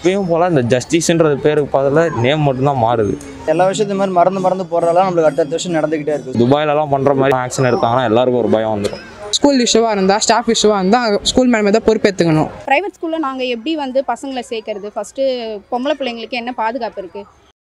எப்பயும் போல் இந்த ஜஸ்டிஸ்ன்றது பேருக்கு பதில் நேம் மட்டும்தான் மாறுது எல்லா விஷயத்தையும் மாதிரி மறந்து மறந்து போடுறதெல்லாம் நம்மளுக்கு அடுத்த வருஷம் நடந்துக்கிட்டே இருக்குது துபாயிலலாம் பண்ணுற மாதிரி ஆக்ஷன் எடுத்தாங்கன்னா எல்லாருக்கும் ஒரு பயம் வந்துடும் ஸ்கூல் இஷ்யூவாக இருந்தால் ஸ்டாஃப் இஷ்யூவாக இருந்தால் ஸ்கூல் மேலே தான் பொறுப்பேற்றுக்கணும் ப்ரைவேட் ஸ்கூலில் நாங்கள் எப்படி வந்து பசங்களை சேர்க்கறது ஃபஸ்ட்டு பொம்பளை பிள்ளைங்களுக்கு என்ன பாதுகாப்பு இருக்குது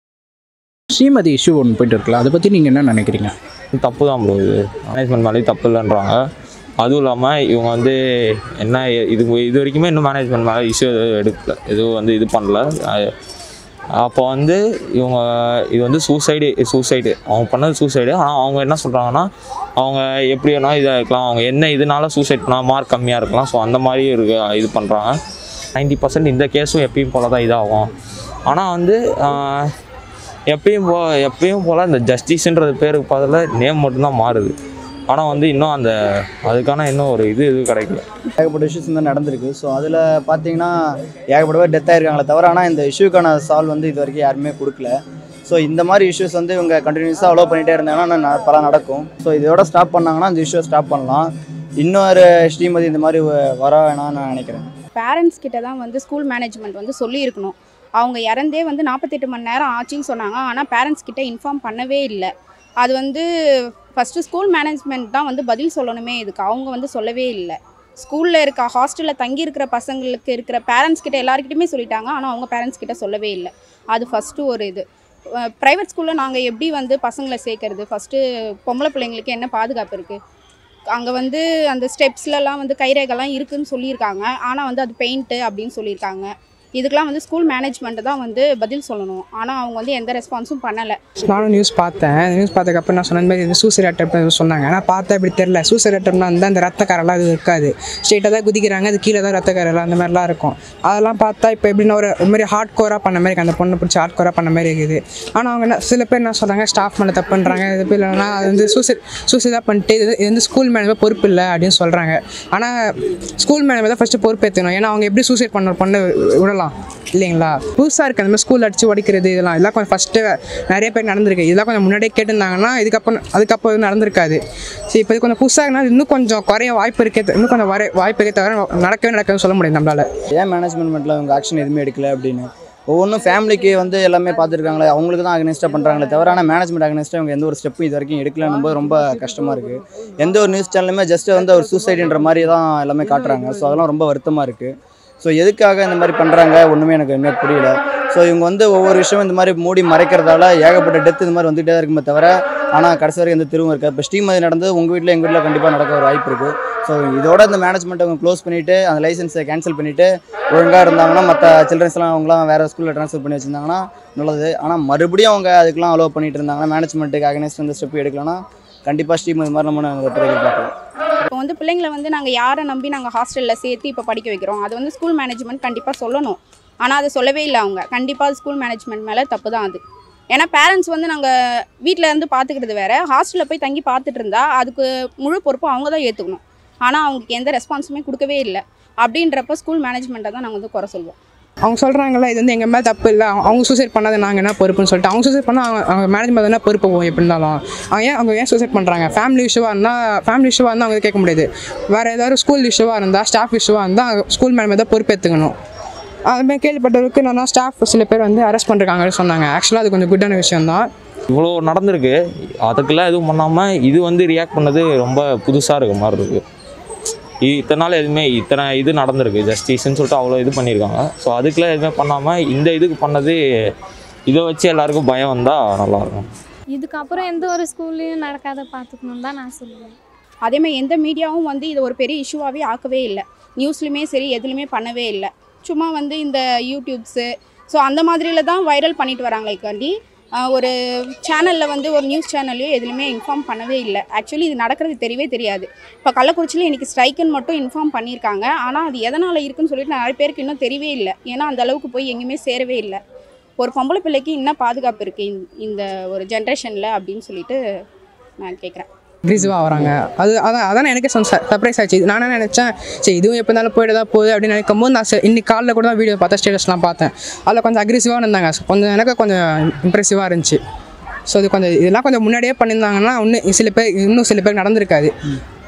ஸ்ரீமதி இஷ்யூ ஒன்று போயிட்டு இருக்குல்ல அதை பற்றி நீங்கள் என்ன நினைக்கிறீங்க தப்பு தான் ப்ரோ இது மேனேஜ்மெண்ட் மேலேயும் தப்பு இல்லைன்றாங்க அதுவும் இல்லாமல் இவங்க வந்து என்ன இது இது வரைக்குமே இன்னும் மேனேஜ்மெண்ட் மேலே இஷ்யூ எதுவும் எடுக்கல எதுவும் வந்து இது பண்ணல அஹ் அப்போ வந்து இவங்க இது வந்து சூசைடு சூசைடு அவங்க பண்ணது சூசைடு ஆனால் அவங்க என்ன சொல்கிறாங்கன்னா அவங்க எப்படி வேணால் இதாக இருக்கலாம் அவங்க என்ன இதனால சூசைட் பண்ணால் மார்க் கம்மியாக இருக்கலாம் ஸோ அந்த மாதிரி இருக்கு இது பண்ணுறாங்க நைன்டி பர்சன்ட் இந்த கேஸும் எப்பயும் போல தான் இதாகும் ஆனால் வந்து ஆஹ், எப்பயும் போ எப்பயும் போல் இந்த ஜஸ்டிஸ்ன்றது பேருக்கு பதில் நேம் மட்டும்தான் மாறுது ஆனால் வந்து இன்னும் அந்த அதுக்கான இன்னும் ஒரு இது இது கிடைக்கல ஏகப்பட்ட இஷ்யூஸ் இந்த மாதிரி நடந்திருக்கு ஸோ அதில் பார்த்தீங்கன்னா ஏகப்பட்ட பேர் டெத் ஆயிருக்காங்களே தவிர ஆனால் இந்த இஷ்யூக்கான சால்வ் வந்து இது வரைக்கும் யாருமே கொடுக்கல ஸோ இந்த மாதிரி இஷ்யூஸ் வந்து இவங்க கண்டினியூஸாக அலோவ் பண்ணிகிட்டே இருந்தாங்கன்னா ந- பல நடக்கும் ஸோ இதோட ஸ்டாப் பண்ணாங்கன்னா இந்த இஷ்யூவை ஸ்டாப் பண்ணலாம் இன்னொரு ஸ்ரீமதி இந்த மாதிரி வ- வர வேணாம்னு நான் நினைக்கிறேன் பேரண்ட்ஸ் கிட்ட தான் வந்து ஸ்கூல் மேனேஜ்மெண்ட் வந்து சொல்லியிருக்கணும் அவங்க இறந்தே வந்து நாற்பத்தெட்டு மணி நேரம் ஆச்சுன்னு சொன்னாங்க ஆனால் பேரண்ட்ஸ் கிட்ட இன்ஃபார்ம் பண்ணவே இல்லை அது வந்து ஃபஸ்ட்டு ஸ்கூல் மேனேஜ்மெண்ட் தான் வந்து பதில் சொல்லணுமே இதுக்கு அவங்க வந்து சொல்லவே இல்லை ஸ்கூலில் இருக்க ஹாஸ்டலில் தங்கி இருக்கிற பசங்களுக்கு இருக்கிற பேரண்ட்ஸ் கிட்ட எல்லாருக்கிட்டையுமே சொல்லிட்டாங்க ஆனால் அவங்க பேரண்ட்ஸ் கிட்ட சொல்லவே இல்லை அது ஃபஸ்ட்டு ஒரு இது ப்ரைவேட் ஸ்கூலில் நாங்கள் எப்படி வந்து பசங்களை சேர்க்கறது ஃபஸ்ட்டு பொம்பளை பிள்ளைங்களுக்கு என்ன பாதுகாப்பு இருக்குது அங்கே வந்து அந்த ஸ்டெப்ஸ்லலாம் வந்து கைரேகைலாம் இருக்குன்னு சொல்லியிருக்காங்க ஆனால் வந்து அது பெயிண்ட்டு அப்படின்னு சொல்லியிருக்காங்க இதுக்கெலாம் வந்து ஸ்கூல் மேனேஜ்மெண்ட் தான் வந்து பதில் சொல்லணும் ஆனால் அவங்க வந்து எந்த ரெஸ்பான்ஸும் பண்ணலை நானும் நியூஸ் பார்த்தேன் நியூஸ் பார்த்ததுக்கப்புறம் நான் சொன்ன மாதிரி இது சூசைட் அட்டம் சொன்னாங்க ஆனால் பார்த்தா இப்படி தெரில சூசைட் அட்டம்னா வந்து அந்த ரத்தக்காரெல்லாம் அது இருக்காது ஸ்ட்ரெயிட்டாக தான் குதிக்கிறாங்க அது கீழே தான் ரத்தக்காரெல்லாம் அந்த மாதிரிலாம் இருக்கும் அதெல்லாம் பார்த்தா இப்போ எப்படின்னா ஒரு ஒரு மாதிரி ஹார்ட் கோராக பண்ண மாதிரி இருக்கு. அந்த பொண்ணை பிடிச்சி ஹார்ட் கோராக பண்ண மாதிரி இருக்குது ஆனால் அவங்க என்ன சில பேர் என்ன சொல்கிறாங்க ஸ்டாஃப் மேலே தப்புன்றாங்க இது பேர் இல்லைன்னா அது வந்து சூசைட் சூசைடாக பண்ணிட்டு இது இது வந்து ஸ்கூல் மேலே பொறுப்பு இல்லை அப்படின்னு சொல்கிறாங்க ஆனால் ஸ்கூல் மேலே தான் ஃபஸ்ட்டு பொறுப்பேற்றணும் ஏன்னா அவங்க எப்படி சூசைட் பண்ண பொண்ணு விடலாம் இல்லைங்களா புதுசாக இருக்குது அந்த மாதிரி ஸ்கூல் அடித்து உடைக்கிறது இதெல்லாம் இதெல்லாம் கொஞ்சம் ஃபஸ்ட்டு நிறைய பேர் நடந்திருக்கு இதெல்லாம் கொஞ்சம் முன்னாடியே கேட்டிருந்தாங்கன்னா இதுக்கப்புறம் அதுக்கப்புறம் இது நடந்திருக்காது சரி இப்போ இது கொஞ்சம் புதுசாக இருந்தால் இன்னும் கொஞ்சம் குறைய வாய்ப்பு இருக்கே த- இன்னும் கொஞ்சம் வர வாய்ப்பு இருக்கே தவிர நடக்கவே நடக்கவே சொல்ல முடியும் நம்மளால ஏன் மேனேஜ்மெண்ட்டில் அவங்க ஆக்ஷன் எதுவுமே எடுக்கல அப்படின்னு ஒவ்வொன்றும் ஃபேமிலிக்கு வந்து எல்லாமே பார்த்துருக்காங்களே அவங்களுக்கு தான் அகனிஸ்டாக பண்ணுறாங்களே தவிர ஆனால் மேனேஜ்மெண்ட் அகனிஸ்டாக அவங்க எந்த ஒரு ஸ்டெப்பும் இது வரைக்கும் எடுக்கலன்னும் போது ரொம்ப கஷ்டமாக இருக்குது எந்த ஒரு நியூஸ் சேனலுமே ஜஸ்ட் வந்து ஒரு சூசைடுன்ற மாதிரி தான் எல்லாமே காட்டுறாங்க ஸோ அதெல்லாம் ரொம்ப வருத்தமாக இருக்குது ஸோ எதுக்காக இந்த மாதிரி பண்ணுறாங்க ஒன்றுமே எனக்கு எதுவுமே புரியல ஸோ இவங்க வந்து ஒவ்வொரு விஷயம் இந்த மாதிரி மூடி மறைக்கிறதால ஏகப்பட்ட டெத் இந்த மாதிரி வந்துகிட்டே தான் இருக்குமே தவிர ஆனால் கடைசி வரைக்கும் எந்த திருவும் இருக்காது இப்போ ஸ்ரீமதி நடந்தது உங்கள் வீட்டில் எங்கள் வீட்டில் கண்டிப்பாக நடக்க ஒரு வாய்ப்பு இருக்குது ஸோ இதோட இந்த மேனேஜ்மெண்ட் அவங்க க்ளோஸ் பண்ணிவிட்டு அந்த லைசன்ஸை கேன்சல் பண்ணிவிட்டு ஒழுங்காக இருந்தாங்கன்னா மற்ற சில்ட்ரன்ஸ்லாம் அவங்களாம் வேறு ஸ்கூலில் ட்ரான்ஸ்ஃபர் பண்ணி வச்சுருந்தாங்கன்னா நல்லது ஆனால் மறுபடியும் அவங்க அதுக்கெலாம் அலோவ் பண்ணிட்டு இருந்தாங்கன்னா மேனேஜ்மெண்ட்டுக்கு அகனஸ்ட் அந்த ஸ்டெப் எடுக்கலன்னா கண்டிப்பாக ஸ்ரீமதி மாதிரி நம்ம வெற்றி எதிர்பார்க்கலாம் இப்போ வந்து பிள்ளைங்களை வந்து நாங்கள் யாரை நம்பி நாங்கள் ஹாஸ்டலில் சேர்த்து இப்போ படிக்க வைக்கிறோம் அது வந்து ஸ்கூல் மேனேஜ்மெண்ட் கண்டிப்பாக சொல்லணும் ஆனால் அதை சொல்லவே இல்லை அவங்க கண்டிப்பாக அது ஸ்கூல் மேனேஜ்மெண்ட் மேலே தப்பு தான் அது ஏன்னா பேரண்ட்ஸ் வந்து நாங்கள் வீட்டில் இருந்து பார்த்துக்கிறது வேற ஹாஸ்டலில் போய் தங்கி பார்த்துட்டு இருந்தா அதுக்கு முழு பொறுப்பு அவங்க தான் ஏற்றுக்கணும் ஆனால் அவங்களுக்கு எந்த ரெஸ்பான்ஸுமே கொடுக்கவே இல்லை அப்படின்றப்ப ஸ்கூல் மேனேஜ்மெண்ட்டை தான் நாங்கள் வந்து குறை சொல்வோம் அவங்க சொல்கிறாங்களே இது வந்து எங்கள் மேலே தப்பு இல்லை அவங்க- அவங்க சூசைட் பண்ணாத நாங்கள் என்ன பொறுப்புன்னு சொல்லிட்டு அவங்க சூசைட் பண்ணால் அவங்க அவங்க மேனேஜ்மெண்ட் என்ன பொறுப்பு போகும் எப்படி இருந்தாலும் அவங்க ஏன் அவங்க ஏன் சூசைட் பண்ணுறாங்க ஃபேமிலி இஷ்யூவாக இருந்தால் ஃபேமிலி இஷ்யூவாக இருந்தால் அவங்க கேட்க முடியாது வேறு ஏதாவது ஸ்கூல் இஷ்யூவாக இருந்தால் ஸ்டாஃப் இஷ்யூவாக இருந்தால் ஸ்கூல் மேலே தான் பொறுப்பேற்றுக்கணும் அதுமாதிரி கேள்விப்பட்டவருக்கு என்னன்னா ஸ்டாஃப் சில பேர் வந்து அரெஸ்ட் பண்ணிருக்காங்கன்னு சொன்னாங்க ஆக்சுவலாக அது கொஞ்சம் குட்டான விஷயம் தான் இவ்வளோ நடந்திருக்கு அதுக்கெல்லாம் எதுவும் பண்ணாமல் இது வந்து ரியாக்ட் பண்ணது ரொம்ப புதுசாக இருக்க மாதிரி இருக்குது இத்தனை நாள் எதுவுமே இத்தனை இது நடந்திருக்கு ஜஸ்டிஸ்ன்னு சொல்லிட்டு அவ்வளோ இது பண்ணியிருக்காங்க ஸோ அதுக்கெல்லாம் எதுவுமே பண்ணாமல் இந்த இதுக்கு பண்ணது இதை வச்சு எல்லாருக்கும் பயம் வந்தால் நல்லாயிருக்கும் இதுக்கப்புறம் எந்த ஒரு ஸ்கூல்லையும் நடக்காத பார்த்துக்கணுன்னு தான் நான் சொல்லுவேன் அதேமாதிரி எந்த மீடியாவும் வந்து இது ஒரு பெரிய இஷ்யூவாகவே ஆக்கவே இல்லை நியூஸ்லையுமே சரி எதுலையுமே பண்ணவே இல்லை சும்மா வந்து இந்த யூடியூப்ஸு ஸோ அந்த மாதிரில தான் வைரல் பண்ணிட்டு வராங்களே காண்டி ஆஹ், ஒரு சேனலில் வந்து ஒரு நியூஸ் சேனல்லையோ எதுலையுமே இன்ஃபார்ம் பண்ணவே இல்லை ஆக்சுவலி இது நடக்கிறது தெரியவே தெரியாது இப்போ கள்ளக்குறிச்சியில் இன்றைக்கி ஸ்ட்ரைக்குன்னு மட்டும் இன்ஃபார்ம் பண்ணியிருக்காங்க ஆனால் அது எதனால் இருக்குன்னு சொல்லிட்டு நிறைய பேருக்கு இன்னும் தெரியவே இல்லை ஏன்னா அந்த அளவுக்கு போய் எங்கேயுமே சேரவே இல்லை ஒரு பொம்பளை பிள்ளைக்கு என்ன பாதுகாப்பு இருக்குது இந்த ஒரு ஜென்ரேஷனில் அப்படின்னு சொல்லிட்டு நான் கேட்குறேன் அக்ரிசிவாக வராங்க அது அதான் அதான் எனக்கு சர்ப்ரைஸ் ஆச்சு இது நானே நினச்சேன் சரி இதுவும் எப்போ இருந்தாலும் போயிட்டு தான் போகுது அப்படின்னு நினைக்கும் போது நான் சரி, இன்னைக்கு காலைல கூட தான் வீடியோ பார்த்தேன் ஸ்டேட்டஸ்லாம் பார்த்தேன் அதில் கொஞ்சம் அக்ரிசிவாக இருந்தாங்க So, கொஞ்சம் எனக்கு கொஞ்சம் இம்ப்ரெசிவாக இருந்துச்சு ஸோ இது கொஞ்சம் இதெல்லாம் கொஞ்சம் முன்னாடியே பண்ணியிருந்தாங்கன்னா இன்னும் சில பேர் இன்னும் சில பேர் நடந்திருக்காது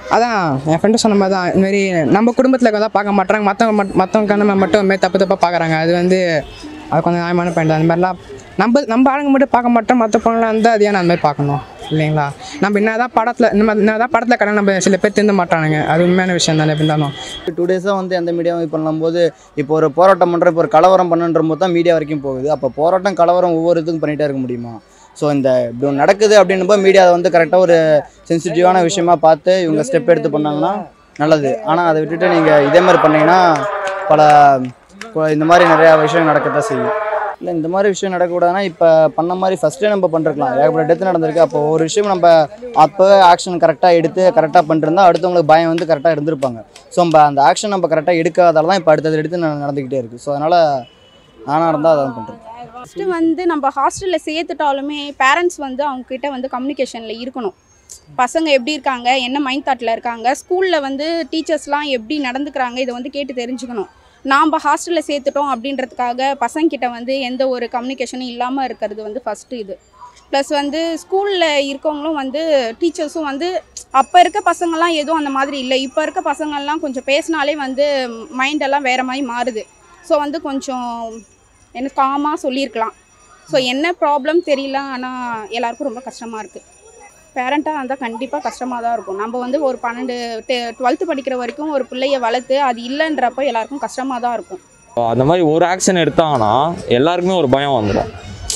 அதான் என் ஃப்ரெண்டு சொன்ன மாதிரி தான் இதுமாரி நம்ம குடும்பத்தில் இருக்கவங்க தான் பார்க்க மாட்டாங்க மற்றவங்க மட் மற்றவங்க கண்ணு மட்டும் இதுமாரி தப்பு தப்பாக பார்க்குறாங்க அது வந்து அது கொஞ்சம் நியாயமான பாயிண்ட் அந்த மாதிரிலாம் நம்ம நம்ம ஆளுங்க மட்டும் பார்க்க மாட்டோம் மற்ற பொண்ணுலாம் இருந்தால் அது ஏன் அந்த மாதிரி பார்க்கணும் இல்லைங்களா நம்ம என்ன தான் படத்தில் இந்த மாதிரி என்ன தான் படத்தில் கடை நம்ம சில பேர் திருந்த மாட்டானுங்க அது உண்மையான விஷயம் தானே எப்படி இருந்தாலும் டூ டேஸாக வந்து எந்த மீடியாவும் இது பண்ணும்போது இப்போ ஒரு போராட்டம் பண்ணுற இப்போ ஒரு கலவரம் பண்ணுன்ற போது தான் மீடியா வரைக்கும் போகுது அப்போ போராட்டம் கலவரம் ஒவ்வொரு இதுக்கும் பண்ணிகிட்டே இருக்க முடியுமா ஸோ இந்த இப்படி ஒன்று நடக்குது அப்படின்னும்போது மீடியா வந்து கரெக்டாக ஒரு சென்சிட்டிவான விஷயமா பார்த்து இவங்க ஸ்டெப் எடுத்து பண்ணாங்கன்னா நல்லது ஆனால் அதை விட்டுட்டு நீங்கள் இதே மாதிரி பண்ணீங்கன்னா பல இப்போ இந்த மாதிரி நிறையா விஷயம் நடக்கத்தான் செய்யும் இல்லை இந்த மாதிரி விஷயம் நடக்கக்கூடாதுன்னா இப்போ பண்ண மாதிரி ஃபஸ்ட்டே நம்ம பண்ணிருக்கலாம் ஏகப்பட்ட டெத்து நடந்திருக்கு அப்போ ஒரு விஷயம் நம்ம அப்போ ஆக்ஷன் கரெக்டாக எடுத்து கரெக்டாக பண்ணிருந்தா அடுத்தவங்களுக்கு பயம் வந்து கரெக்டாக இருந்திருப்பாங்க ஸோ நம்ம அந்த ஆக்ஷன் நம்ம கரெக்டாக எடுக்காதால தான் இப்போ அடுத்தது எடுத்து நட- நடந்துக்கிட்டே இருக்குது ஸோ அதனால் நானாக இருந்தால் அதான் பண்ணுறேன் ஃபஸ்ட்டு வந்து நம்ம ஹாஸ்டலில் சேர்த்துட்டாலுமே பேரண்ட்ஸ் வந்து அவங்க கிட்ட வந்து கம்யூனிகேஷனில் இருக்கணும் பசங்க எப்படி இருக்காங்க என்ன மைண்ட் தாட்டில் இருக்காங்க ஸ்கூலில் வந்து டீச்சர்ஸ்லாம் எப்படி நடந்துக்கிறாங்க இதை வந்து கேட்டு தெரிஞ்சுக்கணும் நாம் ஹாஸ்டலில் சேர்த்துட்டோம் அப்படின்றதுக்காக பசங்கிட்ட வந்து எந்த ஒரு கம்யூனிகேஷனும் இல்லாமல் இருக்கிறது வந்து ஃபஸ்ட்டு இது ப்ளஸ் வந்து ஸ்கூலில் இருக்கவங்களும் வந்து டீச்சர்ஸும் வந்து அப்போ இருக்க பசங்கள்லாம் எதுவும் அந்த மாதிரி இல்லை இப்போ இருக்க பசங்கள்லாம் கொஞ்சம் பேசினாலே வந்து மைண்டெல்லாம் வேறு மாதிரி மாறுது ஸோ வந்து கொஞ்சம் என்ன காமாக சொல்லியிருக்கலாம் ஸோ என்ன ப்ராப்ளம் தெரியல ஆனால் எல்லாருக்கும் ரொம்ப கஷ்டமாக இருக்குது பேரண்ட்டாக இருந்தால் கண்டிப்பாக கஷ்டமாக தான் இருக்கும் நம்ம வந்து ஒரு பன்னெண்டு டுவெல்த்து படிக்கிற வரைக்கும் ஒரு பிள்ளைய வளர்த்து அது இல்லைன்றப்போ எல்லாருக்கும் கஷ்டமாக தான் இருக்கும் அந்த மாதிரி ஒரு ஆக்ஷன் எடுத்தாங்கன்னா எல்லாருக்குமே ஒரு பயம் வந்துடும்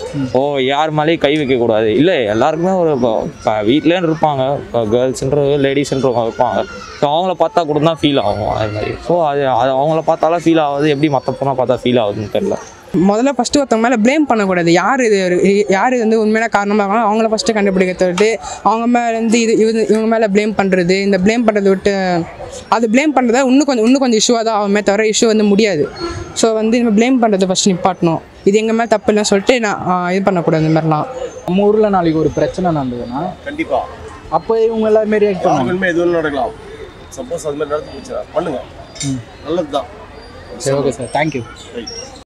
ஓ யார் மேலேயும் கை வைக்கக்கூடாது இல்லை எல்லாருக்குமே ஒரு இப்போ வீட்லேன்னு இருப்பாங்க இப்போ கேர்ள்ஸ்ன்ற லேடிஸ்ன்றவங்க இருப்பாங்க ஸோ அவங்கள பார்த்தா கூட தான் ஃபீல் ஆகும் அது மாதிரி ஸோ அது அது அவங்கள பார்த்தாலும் ஃபீல் ஆகுது எப்படி மற்ற பொண்ணை பார்த்தா ஃபீல் ஆகுதுன்னு தெரியல முதல்ல ஃபஸ்ட்டு ஒருத்தவங்க மேலே ப்ளேம் பண்ணக்கூடாது யார் இது யார் இது வந்து உண்மையான காரணமாக இருக்காங்களோ அவங்கள ஃபஸ்ட்டு கண்டுபிடிக்க தவிர்த்து அவங்க மேலே இருந்து இது இது இவங்க மேலே ப்ளேம் பண்ணுறது இந்த ப்ளேம் பண்ணுறதை விட்டு அது ப்ளேம் பண்ணுறதா இன்னும் கொஞ்சம் இன்னும் கொஞ்சம் இஷ்யூவாக தான் ஆகுமே தவிர இஷ்யூ வந்து முடியாது ஸோ வந்து நம்ம ப்ளேம் பண்ணுறது ஃபஸ்ட் நிப்பாட்டணும் இது எங்கள் மேலே தப்பு இல்லைன்னு சொல்லிட்டு நான் ஆ, இது பண்ணக்கூடாது இந்த மாதிரிலாம் நம்ம ஊரில் நாளைக்கு ஒரு பிரச்சனை நடந்ததுன்னா கண்டிப்பா அப்போ இவங்க எல்லாருமே ரியாக்ட் பண்ணுவாங்க யாருக்குமே எதுவும் நடக்கலாம் சப்போஸ் அது மாதிரி நடந்து போச்சுன்னா பண்ணுங்க நல்லது தான் சரி ஓகே சார் தேங்க்யூ